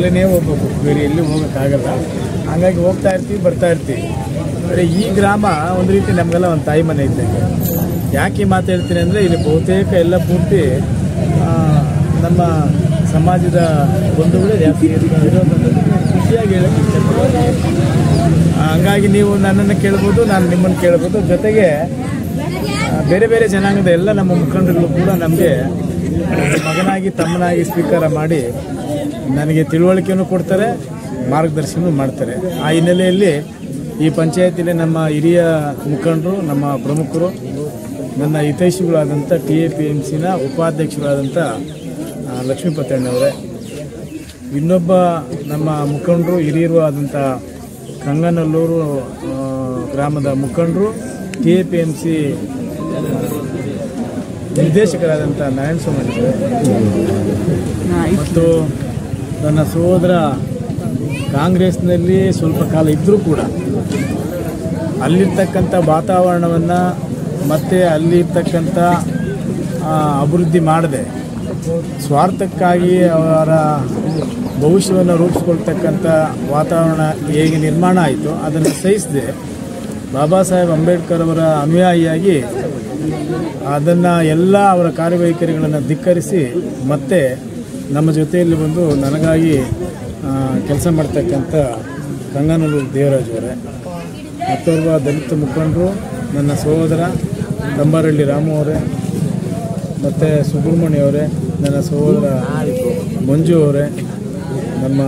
ಕಡೆನೇ ಹೋಗ್ಬೇಕು ಬೇರೆ ಎಲ್ಲಿ ಹೋಗೋಕ್ಕಾಗಲ್ಲ ಹಾಗಾಗಿ ಹೋಗ್ತಾ ಇರ್ತೀವಿ ಬರ್ತಾ ಇರ್ತೀವಿ ಆದರೆ ಈ ಗ್ರಾಮ ಒಂದು ರೀತಿ ನಮಗೆಲ್ಲ ಒಂದು ತಾಯಿ ಮನೆ ಇದ್ದಂಗೆ ಯಾಕೆ ಈ ಮಾತು ಹೇಳ್ತೀನಿ ಅಂದರೆ ಇಲ್ಲಿ ಬಹುತೇಕ ಎಲ್ಲ ಪೂರ್ತಿ ಆ, ನಮ್ಮ ಸಮಾಜದ ಬಂಧುಗಳೇ ಜಾಸ್ತಿ ಇರೋದು ಅನ್ನೋದನ್ನ ಖುಷಿಯಾಗಿ ಹೇಳಕ್ಕೆ ಇಷ್ಟಪಡ್ತೀನಿ ಆ, ಹಂಗಾಗಿ ನೀವು ನನ್ನನ್ನು ಕೇಳ್ಬೋದು ನಾನು ನಿಮ್ಮನ್ನು ಕೇಳ್ಬೋದು ಜೊತೆಗೆ ಆ, ಬೇರೆ ಬೇರೆ ಜನಾಂಗದ ಎಲ್ಲ ನಮ್ಮ ಮುಖಂಡರುಗಳು ಕೂಡ ನಮಗೆ ಮಗನಾಗಿ ತಮ್ಮನಾಗಿ ಸ್ವೀಕಾರ ಮಾಡಿ ನನಗೆ ತಿಳುವಳಿಕೆಯನ್ನು ಕೊಡ್ತಾರೆ ಮಾರ್ಗದರ್ಶನ ಮಾಡ್ತಾರೆ ಆ ಹಿನ್ನೆಲೆಯಲ್ಲಿ ಈ ಪಂಚಾಯತಿಲಿ ನಮ್ಮ ಹಿರಿಯ ಮುಖಂಡರು ನಮ್ಮ ಪ್ರಮುಖರು ನನ್ನ ಹಿತೈಷಿಗಳಾದಂಥ ಟಿ ಎ ಪಿ ಎಮ್ ಸಿನ ಉಪಾಧ್ಯಕ್ಷರಾದಂಥ ಆ, ಲಕ್ಷ್ಮೀಪತಣ್ಣವರೇ ಇನ್ನೊಬ್ಬ ನಮ್ಮ ಮುಖಂಡರು ಹಿರಿಯರು ಆದಂಥ ಕಂಗನಲ್ಲೂರು ಆ, ಗ್ರಾಮದ ಮುಖಂಡರು T A P M C ನಿರ್ದೇಶಕರಾದಂಥ ನಾರಾಯಣ ಸ್ವಾಮಿ ಮತ್ತು ನನ್ನ ಸಹೋದರ ಕಾಂಗ್ರೆಸ್ನಲ್ಲಿ ಸ್ವಲ್ಪ ಕಾಲ ಇದ್ದರೂ ಕೂಡ ಅಲ್ಲಿರ್ತಕ್ಕಂಥ ವಾತಾವರಣವನ್ನು ಮತ್ತು ಅಲ್ಲಿರ್ತಕ್ಕಂಥ ಆ, ಅಭಿವೃದ್ಧಿ ಮಾಡದೆ ಸ್ವಾರ್ಥಕ್ಕಾಗಿ ಅವರ ಭವಿಷ್ಯವನ್ನು ರೂಪಿಸ್ಕೊಳ್ತಕ್ಕಂಥ ವಾತಾವರಣ ಹೇಗೆ ನಿರ್ಮಾಣ ಆಯಿತು ಅದನ್ನು ಸಹಿಸದೆ ಬಾಬಾ ಸಾಹೇಬ್ ಅಂಬೇಡ್ಕರ್ ಅವರ ಅನುಯಾಯಿಯಾಗಿ ಅದನ್ನು ಎಲ್ಲ ಅವರ ಕಾರ್ಯವೈಖರಿಗಳನ್ನು ಧಿಕ್ಕರಿಸಿ ಮತ್ತೆ ನಮ್ಮ ಜೊತೆಯಲ್ಲಿ ಬಂದು ನನಗಾಗಿ ಕೆಲಸ ಮಾಡ್ತಕ್ಕಂಥ ಕಂಗನಲ್ಲೂರು ದೇವರಾಜ್ ಅವರೇ ಮತ್ತೋರ್ವ ದಲಿತ ಮುಖಂಡರು ನನ್ನ ಸಹೋದರ ಕಂಬಾರಳ್ಳಿ ರಾಮು ಅವರೇ ಮತ್ತು ಸುಬ್ರಹ್ಮಣ್ಯ ಅವರೇ ನನ್ನ ಸಹೋದರ ಮಂಜು ಅವರೇ ನಮ್ಮ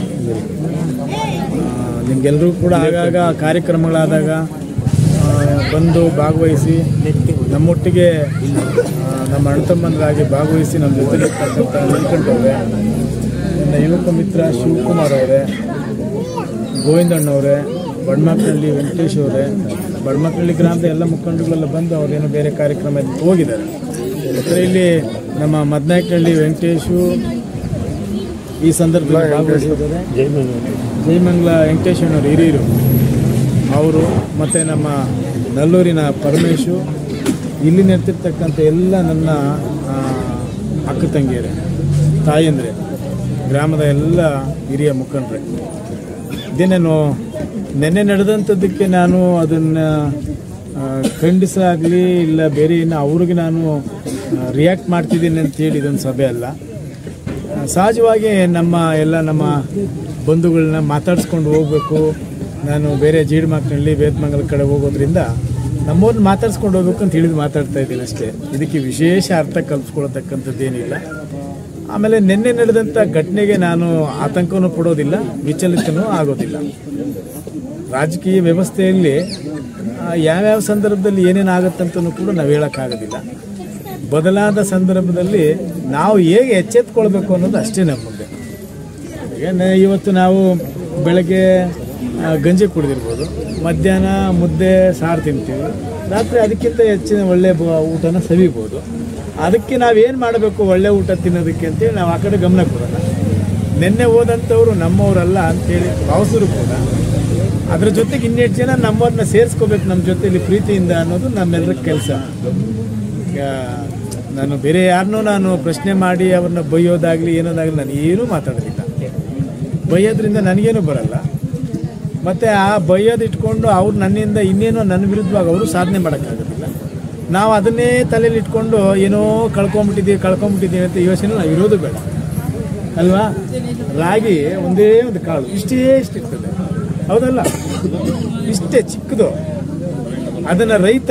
ನಿಮಗೆಲ್ಲರೂ ಕೂಡ ಆಗಾಗ ಕಾರ್ಯಕ್ರಮಗಳಾದಾಗ ಆ, ಬಂದು ಭಾಗವಹಿಸಿ ನಮ್ಮೊಟ್ಟಿಗೆ ಆ, ನಮ್ಮ ಅಣ್ಣ ತಮ್ಮಂದರಾಗಿ ಭಾಗವಹಿಸಿ ನಮ್ಮ ಜೊತೆ ಇರ್ತಕ್ಕಂಥ ನೀಲಕಂಠವ್ರೆ ನನ್ನ ಯುವಕ ಮಿತ್ರ ಶಿವಕುಮಾರ್ ಅವರೇ ಗೋವಿಂದಣ್ಣವರೇ ಬಡ್ಮಕ್ಕಳ್ಳಿ ವೆಂಕಟೇಶ್ ಅವರೇ ಬಡ್ಮಕ್ಕಳ್ಳಿ ಗ್ರಾಮದ ಎಲ್ಲ ಮುಖಂಡಗಳೆಲ್ಲ ಬಂದು ಅವರೇನೋ ಬೇರೆ ಕಾರ್ಯಕ್ರಮ ಇದ್ದು ಹೋಗಿದ್ದಾರೆ ಮತ್ತು ಇಲ್ಲಿ ನಮ್ಮ ಮದ್ನಾಯಕಹಳ್ಳಿ ವೆಂಕಟೇಶು ಈ ಸಂದರ್ಭದಲ್ಲಿ ಭಾಗವಹಿಸಿದ್ದಾರೆ ಜಯಮಂಗ್ಲ ವೆಂಕಟೇಶಣ್ಣವ್ರು ಹಿರಿಯರು ಅವರು ಮತ್ತು ನಮ್ಮ ನಲ್ಲೂರಿನ ಪರಮೇಶು ಇಲ್ಲಿ ನಿಂತಿರ್ತಕ್ಕಂಥ ಎಲ್ಲ ನನ್ನ ಆ, ಅಕ್ಕ ತಂಗಿಯರೇ ತಾಯಂದ್ರೆ ಗ್ರಾಮದ ಎಲ್ಲ ಹಿರಿಯ ಮುಖಂಡರೇ ಇದೇನೇನು ನೆನ್ನೆ ನಡೆದಂಥದ್ದಕ್ಕೆ ನಾನು ಅದನ್ನು ಖಂಡಿಸಾಗಲಿ ಇಲ್ಲ ಬೇರೆ ಏನು ಅವ್ರಿಗೆ ನಾನು ರಿಯಾಕ್ಟ್ ಮಾಡ್ತಿದ್ದೀನಿ ಅಂತೇಳಿ ಇದೊಂದು ಸಭೆ ಅಲ್ಲ ಆ, ಸಹಜವಾಗಿ ನಮ್ಮ ಎಲ್ಲ ನಮ್ಮ ಬಂಧುಗಳನ್ನ ಮಾತಾಡ್ಸ್ಕೊಂಡು ಹೋಗ್ಬೇಕು ನಾನು ಬೇರೆ ಜೀಡಿಮಾಕ್ನಳ್ಳಿ ವೇದಮಂಗಲ ಕಡೆ ಹೋಗೋದ್ರಿಂದ ನಮ್ಮವ್ರನ್ನ ಮಾತಾಡ್ಸ್ಕೊಂಡು ಹೋಗ್ಬೇಕು ಅಂತ ಹೇಳಿದು ಮಾತಾಡ್ತಾ ಇದ್ದೀನಿ ಅಷ್ಟೇ ಇದಕ್ಕೆ ವಿಶೇಷ ಅರ್ಥ ಕಲ್ಪಿಸ್ಕೊಳ್ತಕ್ಕಂಥದ್ದೇನಿಲ್ಲ ಆಮೇಲೆ ನಿನ್ನೆ ನಡೆದಂಥ ಘಟನೆಗೆ ನಾನು ಆತಂಕನೂ ಪಡೋದಿಲ್ಲ ವಿಚಲಿತನೂ ಆಗೋದಿಲ್ಲ ರಾಜಕೀಯ ವ್ಯವಸ್ಥೆಯಲ್ಲಿ ಆ, ಯಾವ್ಯಾವ ಸಂದರ್ಭದಲ್ಲಿ ಏನೇನು ಆಗುತ್ತಂತನೂ ಕೂಡ ನಾವು ಹೇಳೋಕ್ಕಾಗೋದಿಲ್ಲ ಬದಲಾದ ಸಂದರ್ಭದಲ್ಲಿ ನಾವು ಹೇಗೆ ಎಚ್ಚೆತ್ಕೊಳ್ಬೇಕು ಅನ್ನೋದು ಅಷ್ಟೇ ನಮ್ಮ ಮುಂದೆ ಈಗ ನ- ಇವತ್ತು ನಾವು ಬೆಳಗ್ಗೆ ಆ, ಗಂಜಿ ಕುಡಿದಿರ್ಬೋದು ಮಧ್ಯಾಹ್ನ ಮುದ್ದೆ ಸಾರು ತಿಂತೀವಿ ರಾತ್ರಿ ಅದಕ್ಕಿಂತ ಹೆಚ್ಚಿನ ಒಳ್ಳೆ ಬ- ಊಟನ ಸವಿಬೋದು ಅದಕ್ಕೆ ನಾವೇನು ಮಾಡಬೇಕು ಒಳ್ಳೆ ಊಟ ತಿನ್ನೋದಕ್ಕೆ ಅಂತೇಳಿ ನಾವು ಆ ಕಡೆ ಗಮನ ಕೊಡೋಣ ನಿನ್ನೆ ಹೋದಂಥವ್ರು ನಮ್ಮವರಲ್ಲ ಅಂತೇಳಿ ಭಾವಿಸಿದ್ರು ಕೂಡ ಅದ್ರ ಜೊತೆಗೆ ಇನ್ನೆಷ್ಟು ಜನ ನಮ್ಮವ್ರನ್ನ ಸೇರಿಸ್ಕೋಬೇಕು ನಮ್ಮ ಜೊತೆಲಿ ಪ್ರೀತಿಯಿಂದ ಅನ್ನೋದು ನಮ್ಮೆಲ್ಲರ ಕೆಲಸ ಈಗ ನಾನು ಬೇರೆ ಯಾರನ್ನೂ ನಾನು ಪ್ರಶ್ನೆ ಮಾಡಿ ಅವ್ರನ್ನ ಬೈಯೋದಾಗಲಿ ಏನೋದಾಗಲಿ ನಾನು ಏನೂ ಮಾತಾಡೋದಿಲ್ಲ ಬೈಯೋದ್ರಿಂದ ನನಗೇನು ಬರಲ್ಲ ಮತ್ತು ಆ ಬೈಯೋದು ಇಟ್ಕೊಂಡು ಅವ್ರು ನನ್ನಿಂದ ಇನ್ನೇನೋ ನನ್ನ ವಿರುದ್ಧವಾಗಿ ಅವರು ಸಾಧನೆ ಮಾಡೋಕ್ಕಾಗೋದಿಲ್ಲ ನಾವು ಅದನ್ನೇ ತಲೆಯಲ್ಲಿ ಇಟ್ಕೊಂಡು ಏನೋ ಕಳ್ಕೊಂಬಿಟ್ಟಿದ್ದೀವಿ ಕಳ್ಕೊಂಬಿಟ್ಟಿದ್ದೀವಿ ಅಂತ ಯೋಚನೆ ನಾವು ಇರೋದು ಬೇಡ ಅಲ್ವಾ ರಾಗಿ ಒಂದೇ ಒಂದು ಕಾಳು ಇಷ್ಟೇ ಇಷ್ಟು ಇರ್ತದೆ ಹೌದಲ್ಲ ಇಷ್ಟೇ ಚಿಕ್ಕದು ಅದನ್ನು ರೈತ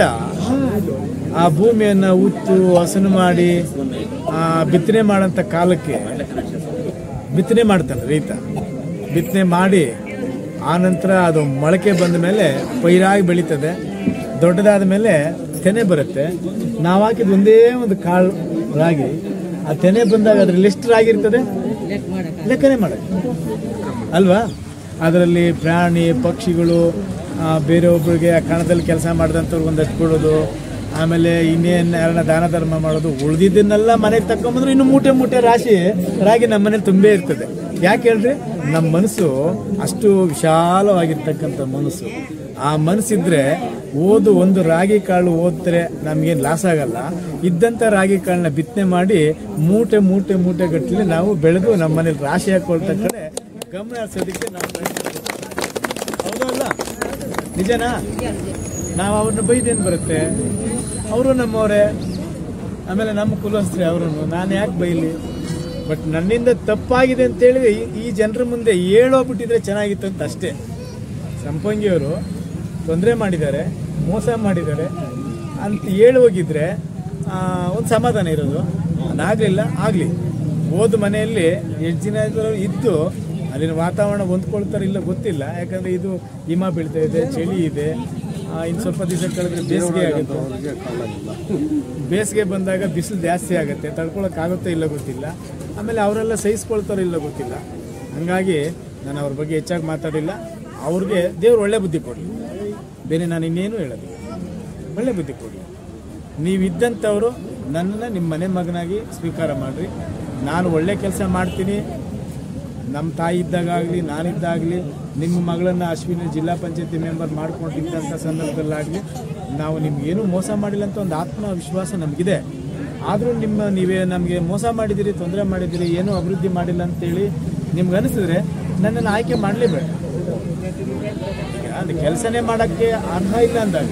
ಆ ಭೂಮಿಯನ್ನು ಉತ್ತು ಹಸನು ಮಾಡಿ ಆ, ಬಿತ್ತನೆ ಮಾಡೋಂಥ ಕಾಲಕ್ಕೆ ಬಿತ್ತನೆ ಮಾಡ್ತಾನೆ ರೈತ ಬಿತ್ತನೆ ಮಾಡಿ ಆನಂತರ ಅದು ಮೊಳಕೆ ಬಂದ ಮೇಲೆ ಪೈರಾಗಿ ಬೆಳೀತದೆ ದೊಡ್ಡದಾದ ಮೇಲೆ ತೆನೆ ಬರುತ್ತೆ ನಾವು ಹಾಕಿದ ಒಂದೇ ಒಂದು ಕಾಳು ರಾಗಿ ಆ ತೆನೆ ಬಂದಾಗ ಅದ್ರಲ್ಲಿ ಎಷ್ಟು ರಾಗಿ ಇರ್ತದೆ ಲೆಕ್ಕನೇ ಮಾಡಕ್ಕೆ ಅಲ್ವಾ ಅದರಲ್ಲಿ ಪ್ರಾಣಿ ಪಕ್ಷಿಗಳು ಆ, ಬೇರೆಯೊಬ್ಬರಿಗೆ ಆ ಕಣದಲ್ಲಿ ಕೆಲಸ ಮಾಡಿದಂಥವ್ರಿಗೆ ಒಂದಷ್ಟು ಕೊಡೋದು ಆಮೇಲೆ ಇನ್ನೇನು ಯಾರನ್ನ ದಾನ ಧರ್ಮ ಮಾಡೋದು ಉಳಿದಿದ್ದನ್ನೆಲ್ಲ ಮನೆಗೆ ತಗೊಂಬಂದ್ರೆ ಇನ್ನು ಮೂಟೆ ಮೂಟೆ ರಾಶಿ ರಾಗಿ ನಮ್ಮ ಮನೇಲಿ ತುಂಬೇ ಇರ್ತದೆ ಯಾಕೆ ಹೇಳ್ರಿ ನಮ್ಮ ಮನಸ್ಸು ಅಷ್ಟು ವಿಶಾಲವಾಗಿರ್ತಕ್ಕಂಥ ಮನಸ್ಸು ಆ ಮನಸ್ಸಿದ್ರೆ ಓದು ಒಂದು ರಾಗಿ ಕಾಳು ಓದಿದ್ರೆ ನಮಗೇನು ಲಾಸ್ ಆಗಲ್ಲ ಇದ್ದಂಥ ರಾಗಿ ಕಾಳನ್ನ ಬಿತ್ತನೆ ಮಾಡಿ ಮೂಟೆ ಮೂಟೆ ಮೂಟೆ ಗಟ್ಟಲೆ ನಾವು ಬೆಳೆದು ನಮ್ಮ ಮನೇಲಿ ರಾಶಿ ಹಾಕೊಳ್ತ ಕಡೆ ಗಮನ ಹರಿಸೋದಕ್ಕೆ ನಾವು ಪ್ರಯತ್ನ ಹೌದಾ ಅಲ್ಲ ನಿಜನಾ ನಾವು ಅವ್ರನ್ನ ಬೈದೇನು ಬರುತ್ತೆ ಅವರು ನಮ್ಮವರೇ ಆಮೇಲೆ ನಮ್ಮ ಕುಲಸ್ತ್ರಿ ಅವರನ್ನು ನಾನು ಯಾಕೆ ಬೈಲಿ ಬಟ್ ನನ್ನಿಂದ ತಪ್ಪಾಗಿದೆ ಅಂತೇಳಿ ಈ- ಈ ಜನರ ಮುಂದೆ ಹೇಳೋಗ್ಬಿಟ್ಟಿದ್ರೆ ಚೆನ್ನಾಗಿತ್ತು ಅಂತ ಅಷ್ಟೇ ಸಂಪಂಗಿಯವರು ತೊಂದರೆ ಮಾಡಿದ್ದಾರೆ ಮೋಸ ಮಾಡಿದ್ದಾರೆ ಅಂತ ಹೇಳಿ ಹೋಗಿದ್ರೆ ಒಂದು ಸಮಾಧಾನ ಇರೋದು ಅದಾಗಲಿಲ್ಲ ಆಗಲಿ ಹೋದ ಮನೆಯಲ್ಲಿ ಎಷ್ಟು ದಿನ ಆದ್ರೂ ಇದ್ದು ಅಲ್ಲಿನ ವಾತಾವರಣ ಹೊಂದ್ಕೊಳ್ತಾರೆ ಇಲ್ಲ ಗೊತ್ತಿಲ್ಲ ಯಾಕಂದರೆ ಇದು ಹಿಮ ಬೀಳ್ತಾ ಇದೆ ಚಳಿ ಇದೆ ಇನ್ನು ಸ್ವಲ್ಪ ದಿವಸ ಕಳೆದ್ರೆ ಬೇಸಿಗೆ ಆಗುತ್ತೆ ಬೇಸಿಗೆ ಬಂದಾಗ ಬಿಸಿಲು ಜಾಸ್ತಿ ಆಗುತ್ತೆ ತಡ್ಕೊಳಕ್ಕಾಗುತ್ತೋ ಇಲ್ಲ ಗೊತ್ತಿಲ್ಲ ಆಮೇಲೆ ಅವರೆಲ್ಲ ಸಹಿಸ್ಕೊಳ್ತಾರೋ ಇಲ್ಲ ಗೊತ್ತಿಲ್ಲ ಹಂಗಾಗಿ ನಾನು ಅವ್ರ ಬಗ್ಗೆ ಹೆಚ್ಚಾಗಿ ಮಾತಾಡಿಲ್ಲ ಅವ್ರಿಗೆ ದೇವ್ರು ಒಳ್ಳೆ ಬುದ್ಧಿ ಕೊಡಲಿ ಬೇರೆ ನಾನು ಇನ್ನೇನು ಹೇಳೋದು ಒಳ್ಳೆ ಬುದ್ಧಿ ಕೊಡಲಿ ನೀವಿದ್ದಂಥವರು ನನ್ನನ್ನು ನಿಮ್ಮ ಮನೆ ಮಗನಾಗಿ ಸ್ವೀಕಾರ ಮಾಡಿರಿ ನಾನು ಒಳ್ಳೆ ಕೆಲಸ ಮಾಡ್ತೀನಿ ನಮ್ಮ ತಾಯಿ ಇದ್ದಾಗಲಿ ನಾನಿದ್ದಾಗಲಿ ನಿಮ್ಮ ಮಗಳನ್ನು ಅಶ್ವಿನಿ ಜಿಲ್ಲಾ ಪಂಚಾಯತಿ ಮೆಂಬರ್ ಮಾಡ್ಕೊಂಡಿದ್ದಂಥ ಸಂದರ್ಭದಲ್ಲಾಗಲಿ ನಾವು ನಿಮ್ಗೇನು ಮೋಸ ಮಾಡಿಲ್ಲ ಅಂತ ಒಂದು ಆತ್ಮವಿಶ್ವಾಸ ನಮಗಿದೆ ಆದರೂ ನಿಮ್ಮ ನೀವೇ ನಮಗೆ ಮೋಸ ಮಾಡಿದ್ದೀರಿ ತೊಂದರೆ ಮಾಡಿದ್ದೀರಿ ಏನೂ ಅಭಿವೃದ್ಧಿ ಮಾಡಿಲ್ಲ ಅಂತೇಳಿ ನಿಮ್ಗೆ ಅನಿಸಿದ್ರೆ ನನ್ನನ್ನು ಆಯ್ಕೆ ಮಾಡಲೇಬೇಡ ಈಗ ಅದು ಕೆಲಸನೇ ಮಾಡೋಕ್ಕೆ ಅರ್ಹ ಇಲ್ಲ ಅಂದಾಗ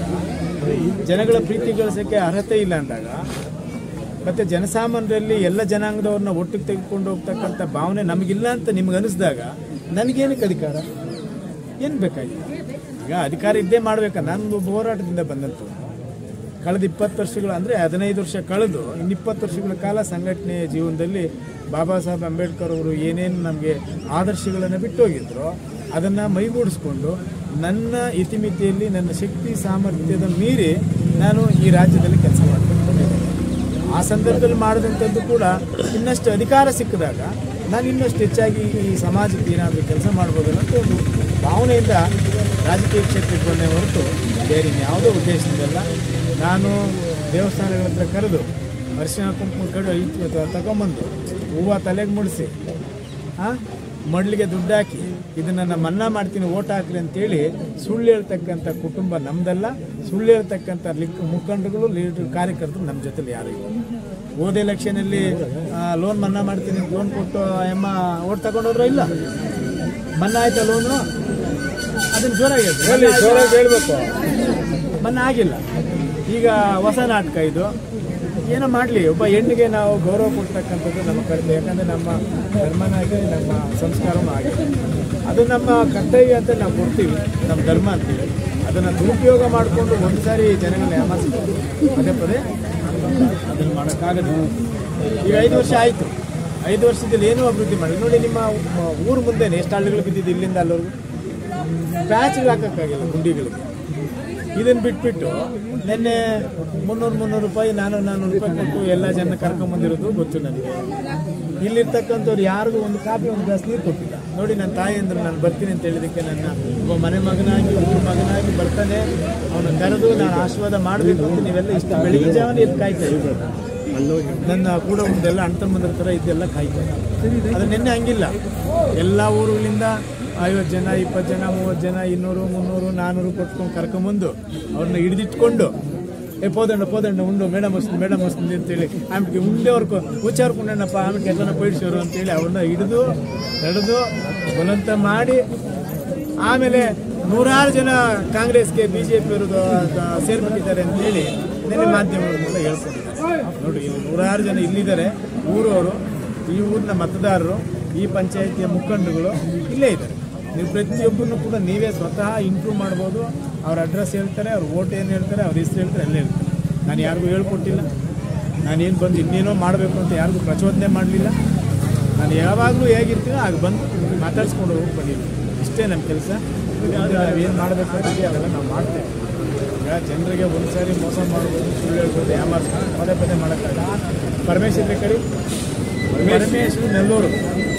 ಜನಗಳ ಪ್ರೀತಿ ಗಳಿಸೋಕ್ಕೆ ಅರ್ಹತೆ ಇಲ್ಲ ಅಂದಾಗ ಮತ್ತೆ ಜನಸಾಮಾನ್ಯರಲ್ಲಿ ಎಲ್ಲ ಜನಾಂಗದವ್ರನ್ನ ಒಟ್ಟಿಗೆ ತೆಗೆದುಕೊಂಡು ಹೋಗ್ತಕ್ಕಂಥ ಭಾವನೆ ನಮಗಿಲ್ಲ ಅಂತ ನಿಮ್ಗೆ ಅನಿಸಿದಾಗ ನನಗೇನಕ್ಕೆ ಅಧಿಕಾರ ಏನು ಬೇಕಾಗಿಲ್ಲ ಈಗ ಅಧಿಕಾರ ಇದ್ದೇ ಮಾಡ್ಬೇಕಾ ನಾನು ಒಬ್ಬ ಹೋರಾಟದಿಂದ ಬಂದಂಥವ್ನು ಕಳೆದ ಇಪ್ಪತ್ತು ವರ್ಷಗಳು ಅಂದರೆ ಹದಿನೈದು ವರ್ಷ ಕಳೆದು ಇನ್ನು ಇಪ್ಪತ್ತು ವರ್ಷಗಳ ಕಾಲ ಸಂಘಟನೆಯ ಜೀವನದಲ್ಲಿ ಬಾಬಾ ಸಾಹೇಬ್ ಅಂಬೇಡ್ಕರ್ ಅವರು ಏನೇನು ನಮಗೆ ಆದರ್ಶಗಳನ್ನು ಬಿಟ್ಟೋಗಿದ್ರು ಅದನ್ನು ಮೈಗೂಡಿಸ್ಕೊಂಡು ನನ್ನ ಇತಿಮಿತಿಯಲ್ಲಿ ನನ್ನ ಶಕ್ತಿ ಸಾಮರ್ಥ್ಯದ ಮೀರಿ ನಾನು ಈ ರಾಜ್ಯದಲ್ಲಿ ಕೆಲಸ ಮಾಡ್ಕೊಂಡು ಬಂದಿದ್ದೇನೆ. ಆ ಸಂದರ್ಭದಲ್ಲಿ ಮಾಡಿದಂಥದ್ದು ಕೂಡ ಇನ್ನಷ್ಟು ಅಧಿಕಾರ ಸಿಕ್ಕಿದಾಗ ನಾನು ಇನ್ನಷ್ಟು ಹೆಚ್ಚಾಗಿ ಈ ಸಮಾಜಕ್ಕೆ ಏನಾದರೂ ಕೆಲಸ ಮಾಡ್ಬೋದು ಅಂತ ಒಂದು ಭಾವನೆಯಿಂದ ರಾಜಕೀಯ ಕ್ಷೇತ್ರಕ್ಕೆ ಬಂದೇ ಹೊರತು ಬೇರೆ ಇನ್ಯಾವುದೋ ಉದ್ದೇಶದಿಂದಲ್ಲ ನಾನು ದೇವಸ್ಥಾನಗಳ ಹತ್ರ ಕರೆದು ಅರಿಶಿನ ಕುಂಕುಮ ಕಡೆ ಇಟ್ಟು ತಗೊಂಬಂದು ಹೂವು ತಲೆಗೆ ಮುಡಿಸಿ ಹಾಂ ಮಡ್ಲಿಗೆ ದುಡ್ಡು ಹಾಕಿ ಇದನ್ನು ನಾನು ಮನ್ನಾ ಮಾಡ್ತೀನಿ ಓಟ್ ಹಾಕ್ಲಿ ಅಂತೇಳಿ ಸುಳ್ಳು ಹೇಳ್ತಕ್ಕಂಥ ಕುಟುಂಬ ನಮ್ದಲ್ಲ ಸುಳ್ಳು ಹೇಳ್ತಕ್ಕಂಥ ಲಿಕ್ ಮುಖಂಡರುಗಳು ಲೀಡರ್ ಕಾರ್ಯಕರ್ತರು ನಮ್ಮ ಜೊತೆಲಿ ಯಾರು ಇಲ್ಲ ಹೋದ ಎಲೆಕ್ಷನಲ್ಲಿ ಲೋನ್ ಮನ್ನಾ ಮಾಡ್ತೀನಿ ಲೋನ್ ಕೊಟ್ಟು ಎಮ್ಮ ಓಟ್ ತಗೊಂಡೋದ್ರು ಇಲ್ಲ ಮನ್ನಾ ಆಯ್ತಾ ಲೋನು ಅದನ್ನ ಜೋರಾಗಿ ಹೇಳ್ತೀನಿ. ಜೋರಾಗಿ ಹೇಳ್ಬೇಕು ಮನ್ನಾ ಆಗಿಲ್ಲ ಈಗ ಹೊಸ ನಾಟಕ ಇದು ಏನೋ ಮಾಡಲಿ ಒಬ್ಬ ಹೆಣ್ಣಿಗೆ ನಾವು ಗೌರವ ಕೊಡ್ತಕ್ಕಂಥದ್ದು ನಮ್ಮ ಕರ್ತವ್ಯ ಯಾಕಂದರೆ ನಮ್ಮ ಧರ್ಮನ ಆಗಿದೆ ನಮ್ಮ ಸಂಸ್ಕಾರನೂ ಆಗಿದೆ ಅದು ನಮ್ಮ ಕರ್ತವ್ಯ ಅಂತ ನಾವು ಕೊಡ್ತೀವಿ ನಮ್ಮ ಧರ್ಮ ಅಂತೀವಿ ಅದನ್ನು ದುರುಪಯೋಗ ಮಾಡಿಕೊಂಡು ಒಂದು ಸಾರಿ ಜನಗಳನ್ನ ಯಾಮಾರಿಸ್ಬೋದು ಪದೇ ಪದೇ ಅದನ್ನು ಮಾಡೋಕ್ಕಾಗದು ಈಗ ಐದು ವರ್ಷ ಆಯಿತು ಐದು ವರ್ಷದಲ್ಲಿ ಏನೂ ಅಭಿವೃದ್ಧಿ ಮಾಡಿ ನೋಡಿ ನಿಮ್ಮ ಊರು ಮುಂದೆನೆ ಎಷ್ಟು ಹಳ್ಳಿಗಳು ಬಿದ್ದಿದ್ದು ಇಲ್ಲಿಂದ ಅಲ್ಲವರೆಗೂ ಪ್ಯಾಚ್ಗಳು ಹಾಕೋಕ್ಕಾಗಿಲ್ಲ ಗುಂಡಿಗಳಿಗೆ ಇದನ್ನು ಬಿಟ್ಬಿಟ್ಟು ನಿನ್ನೆ ಮುನ್ನೂರು ಮುನ್ನೂರು ರೂಪಾಯಿ ನಾನು ನಾನ್ನೂರು ರೂಪಾಯಿ ಕೊಟ್ಟು ಎಲ್ಲ ಜನ ಕರ್ಕೊಂಬಂದಿರೋದು ಗೊತ್ತು ನನಗೆ ಇಲ್ಲಿರ್ತಕ್ಕಂಥವ್ರು ಯಾರಿಗೂ ಒಂದು ಕಾಪಿ ಒಂದು ಗ್ಲಾಸ್ ನೀರು ಕೊಟ್ಟಿಲ್ಲ ನೋಡಿ ನನ್ನ ತಾಯಿ ಅಂದ್ರೆ ನಾನು ಬರ್ತೀನಿ ಅಂತ ಹೇಳಿದಕ್ಕೆ ನನ್ನ ಒಬ್ಬ ಮನೆ ಮಗನಾಗಿ ಊರ ಮಗನಾಗಿ ಬರ್ತಾನೆ ಅವನು ಕರೆದು ನಾನು ಆಶೀರ್ವಾದ ಮಾಡಬೇಕು ಅಂತ ನೀವೆಲ್ಲ ಇಷ್ಟ ಬೆಳಿಗ್ಗೆ ಜಾವನ ಎದ್ದು ಕಾಯ್ತಾ ಇದ್ದೀರ. ನನ್ನ ಕೂಡ ಒಂದೆಲ್ಲ ಅಣ್ಣ ತಮ್ಮಂದ್ರ ಥರ ಇದೆಲ್ಲ ಕಾಯ್ತಾ ಇದ್ದಾರೆ. ಅದು ನಿನ್ನೆ ಹಂಗಿಲ್ಲ ಎಲ್ಲ ಊರುಗಳಿಂದ ಐವತ್ತು ಜನ ಇಪ್ಪತ್ತು ಜನ ಮೂವತ್ತು ಜನ ಇನ್ನೂರು ಮುನ್ನೂರು ನಾನ್ನೂರು ಕೊಟ್ಕೊಂಡು ಕರ್ಕೊಂಬಂದು ಅವ್ರನ್ನ ಹಿಡಿದಿಟ್ಕೊಂಡು ಏ ಪೋದಂಡ ಪೋದಂಡ ಉಂಡು ಮೇಡಮ್ ವಸ್ತು ಮೇಡಮ್ ವಸ್ತು ಅಂತೇಳಿ ಆಮೇಲೆ ಉಂಡೆ ಅವ್ರಿಗೆ ಉಚ್ಚಾರ್ಕೊಂಡಣ್ಣಪ್ಪ ಆಮೇಲೆ ಎಲ್ಲನ ಪೈಡ್ಸೋರು ಅಂತೇಳಿ ಅವ್ರನ್ನ ಹಿಡಿದು ನಡೆದು ಬಲವಂತ ಮಾಡಿ ಆಮೇಲೆ ನೂರಾರು ಜನ ಕಾಂಗ್ರೆಸ್ಗೆ ಬಿ ಜೆ ಪಿಯವರು ಸೇರ್ಬಿಟ್ಟಿದ್ದಾರೆ ಅಂತೇಳಿ ನೆನೆ ಮಾಧ್ಯಮಗಳನ್ನೆಲ್ಲ ಹೇಳ್ಕೊಂಡಿದ್ದಾರೆ ನೋಡಿ ಇಲ್ಲಿ ನೂರಾರು ಜನ ಇಲ್ಲಿದ್ದಾರೆ ಊರವರು ಈ ಊರಿನ ಮತದಾರರು ಈ ಪಂಚಾಯಿತಿಯ ಮುಖಂಡರುಗಳು ಇಲ್ಲೇ ಇದ್ದಾರೆ ನೀವು ಪ್ರತಿಯೊಬ್ಬರನ್ನು ಕೂಡ ನೀವೇ ಸ್ವತಃ ಇಂಪ್ರೂವ್ ಮಾಡ್ಬೋದು ಅವ್ರ ಅಡ್ರೆಸ್ ಹೇಳ್ತಾರೆ ಅವ್ರ ಓಟ್ ಏನು ಹೇಳ್ತಾರೆ ಅವ್ರ ಹೆಸರು ಹೇಳ್ತಾರೆ ಎಲ್ಲ ಹೇಳ್ತಾರೆ ನಾನು ಯಾರಿಗೂ ಹೇಳ್ಕೊಟ್ಟಿಲ್ಲ ನಾನೇನು ಬಂದು ಇನ್ನೇನೋ ಮಾಡಬೇಕು ಅಂತ ಯಾರಿಗೂ ಪ್ರಚೋದನೆ ಮಾಡಲಿಲ್ಲ ನಾನು ಯಾವಾಗಲೂ ಹೇಗಿರ್ತೀನೋ ಆಗ ಬಂದು ಮಾತಾಡ್ಸ್ಕೊಂಡು ಹೋಗಿ ಬಂದಿದ್ದೀನಿ ಇಷ್ಟೇ ನಮ್ಮ ಕೆಲಸ ನಾವೇನು ಮಾಡಬೇಕಾಗಿದೆ ಅವೆಲ್ಲ ನಾವು ಮಾಡ್ತೇವೆ ಈಗ ಜನರಿಗೆ ಒಂದು ಸಾರಿ ಮೋಸ ಮಾಡ್ಬೋದು ಸುಳ್ಳು ಹೇಳ್ಬೋದು ಯಾಮಾರಿಸ್ಬೋದು ಪದೇ ಪದೇ ಮಾಡೋಕ್ಕಾಗಲ್ಲ ಪರಮೇಶ್ವರ ಕರಿ ಪರಮೇಶ್ವರ ನೆಲ್ಲೂರು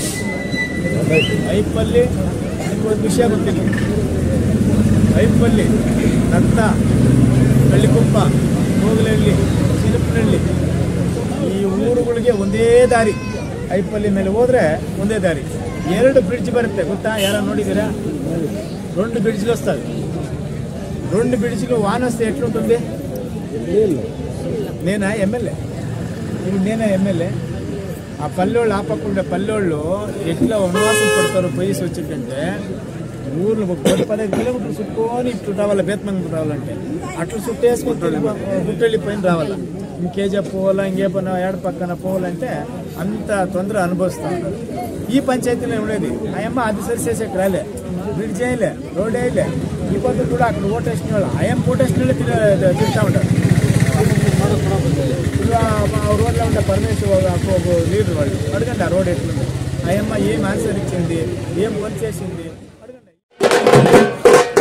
ಐಪಲ್ಲಿ ನಿಮ್ಗೊಂದು ವಿಷಯ ಗೊತ್ತಿಲ್ಲ ಐಪಲ್ಲಿ ರಕ್ತ ಬೆಳ್ಳಿಕೊಪ್ಪ ಹೋಗಲಹಳ್ಳಿ ಚಿನ್ನಪ್ಪನಹಳ್ಳಿ ಈ ಊರುಗಳಿಗೆ ಒಂದೇ ದಾರಿ ಐಪಲ್ಲಿ ಮೇಲೆ ಹೋದ್ರೆ ಒಂದೇ ದಾರಿ ಎರಡು ಬ್ರಿಡ್ಜ್ ಬರುತ್ತೆ ಗೊತ್ತಾ ಯಾರ ನೋಡಿದ್ದೀರಾ రెండు బ్రిడ్జ్లు వస్తుంది రెండు బ్రిడ్జ్లు వాన వస్తే ఎట్లుంటుంది నేనా ఎమ్మెల్యే ఇప్పుడు నేనా ఎమ్మెల్యే ఆ పల్లెళ్ళు ఆపకుండా పల్లెళ్ళు ఎట్లా వనవాసం పడతారో పోయి వచ్చిందంటే ఊర్లో ఒక పది పదహైదు కిలోమీటర్లు చుట్టుకొని ఇటు రావాలి బేతమంగ రావాలంటే అట్లా చుట్టేసుకుంటే గుట్టెళ్ళి పైన రావాలి ఇంకేజా పోవాలా ఇంకే పని ఏడ పక్కన పోవాలంటే అంత తొందర అనుభవిస్తా ఉన్నారు ఈ పంచాయతీలో ఉండేది ఆయమ్మ అది సరి చేసేకి రాలే బ్రిడ్జ్ చేయలే రోడ్ వేయలే ఈ పొద్దు కూడా అక్కడ ఓటేసిన వాళ్ళు ఆయమ్మ ఓటేసిన వాళ్ళు తిర- తిరుగుతూ ఉంటారు ఇప్పుడు ఆ- ఆ రోడ్లో ఉండే పరమేశ్వర్ ఒక- ఒక- ఒక లీడర్ వాళ్ళు అడగండి ఆ రోడ్ ఎట్లుంది ఆయమ్మ ఏం ఆన్సర్ ఇచ్చింది ఏం పని చేసింది అడగండి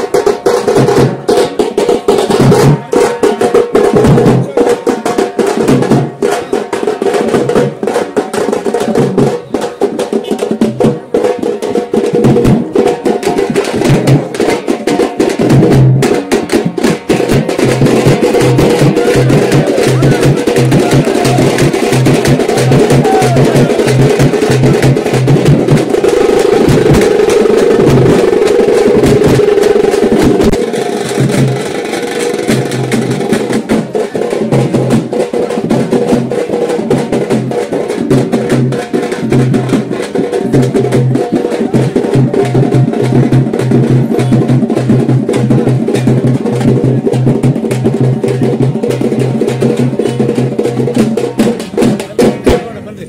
ಬನ್ರಿ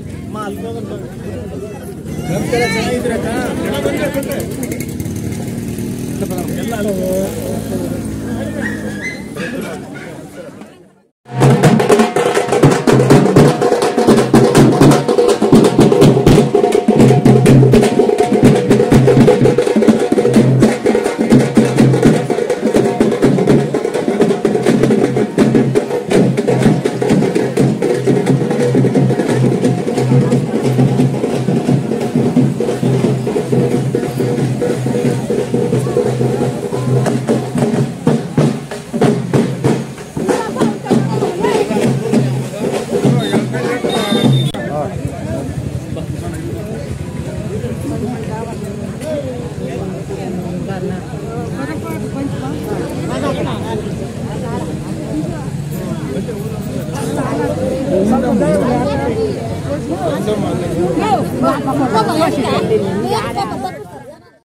ನಮಸ್ಕಾರ ಚೆನ್ನಾಗಿದ್ದೀರಕ್ಕ ಎಲ್ಲ No,